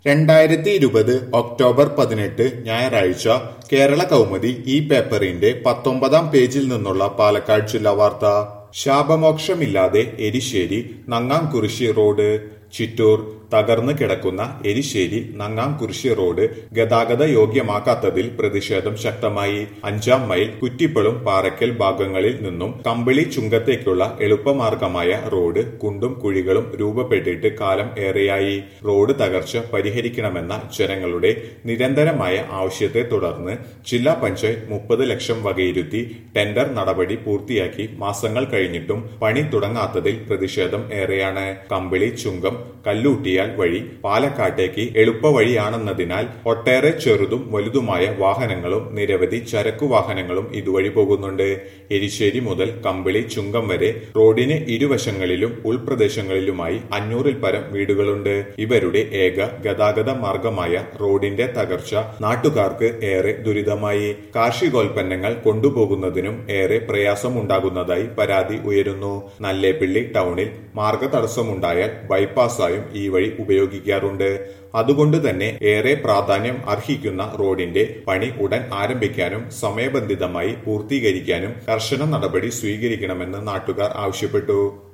രണ്ടായിരത്തി ഇരുപത് ഒക്ടോബർ പതിനെട്ട് ഞായറാഴ്ച കേരള കൗമുദി ഈ പേപ്പറിന്റെ പത്തൊമ്പതാം പേജിൽ നിന്നുള്ള പാലക്കാട് ജില്ലാ വാർത്ത ശാപമോക്ഷമില്ലാതെ എരിശ്ശേരി നങ്ങാംകുറിശി റോഡ് ചിറ്റൂർ തകർന്നു കിടക്കുന്ന എരിശ്ശേരി നങ്ങാംകുറിശി റോഡ് ഗതാഗത യോഗ്യമാക്കാത്തതിൽ പ്രതിഷേധം ശക്തമായി അഞ്ചാം മൈൽ കുറ്റിപ്പളും പാറയ്ക്കൽ ഭാഗങ്ങളിൽ നിന്നും കമ്പിളി ചുങ്കത്തേക്കുള്ള എളുപ്പമാർഗമായ റോഡ് കുണ്ടും കുഴികളും രൂപപ്പെട്ടിട്ട് കാലം ഏറെയായി റോഡ് തകർച്ച പരിഹരിക്കണമെന്ന ജനങ്ങളുടെ നിരന്തരമായ ആവശ്യത്തെ തുടർന്ന് ജില്ലാ പഞ്ചായത്ത് മുപ്പത് ലക്ഷം വകയിരുത്തി ടെൻഡർ നടപടി പൂർത്തിയാക്കി മാസങ്ങൾ കഴിഞ്ഞിട്ടും പണി തുടങ്ങാത്തതിൽ പ്രതിഷേധം ഏറെയാണ് കമ്പിളി ചുങ്കം കല്ലൂട്ടിയാൽ വഴി പാലക്കാട്ടേക്ക് എളുപ്പവഴിയാണെന്നതിനാൽ ഒട്ടേറെ ചെറുതും വലുതുമായ വാഹനങ്ങളും നിരവധി ചരക്കു വാഹനങ്ങളും ഇതുവഴി പോകുന്നുണ്ട് എരിശ്ശേരി മുതൽ കമ്പിളി ചുങ്കം വരെ റോഡിന് ഇരുവശങ്ങളിലും ഉൾപ്രദേശങ്ങളിലുമായി അഞ്ഞൂറിൽ പരം വീടുകളുണ്ട് ഇവരുടെ ഏക ഗതാഗത മാർഗമായ റോഡിന്റെ തകർച്ച നാട്ടുകാർക്ക് ഏറെ ദുരിതമായി കാർഷികോൽപ്പന്നങ്ങൾ കൊണ്ടുപോകുന്നതിനും ഏറെ പ്രയാസമുണ്ടാകുന്നതായി പരാതി ഉയരുന്നു നല്ലേപ്പിള്ളി ടൗണിൽ മാർഗതടസ്സമുണ്ടായാൽ ബൈപ്പാസായും ഈ വഴി ഉപയോഗിക്കാറുണ്ട് അതുകൊണ്ട് തന്നെ ഏറെ പ്രാധാന്യം അർഹിക്കുന്ന റോഡിന്റെ പണി ഉടൻ ആരംഭിക്കാനും സമയബന്ധിതമായി പൂർത്തീകരിക്കാനും കർശന നടപടി സ്വീകരിക്കണമെന്ന് നാട്ടുകാർ ആവശ്യപ്പെട്ടു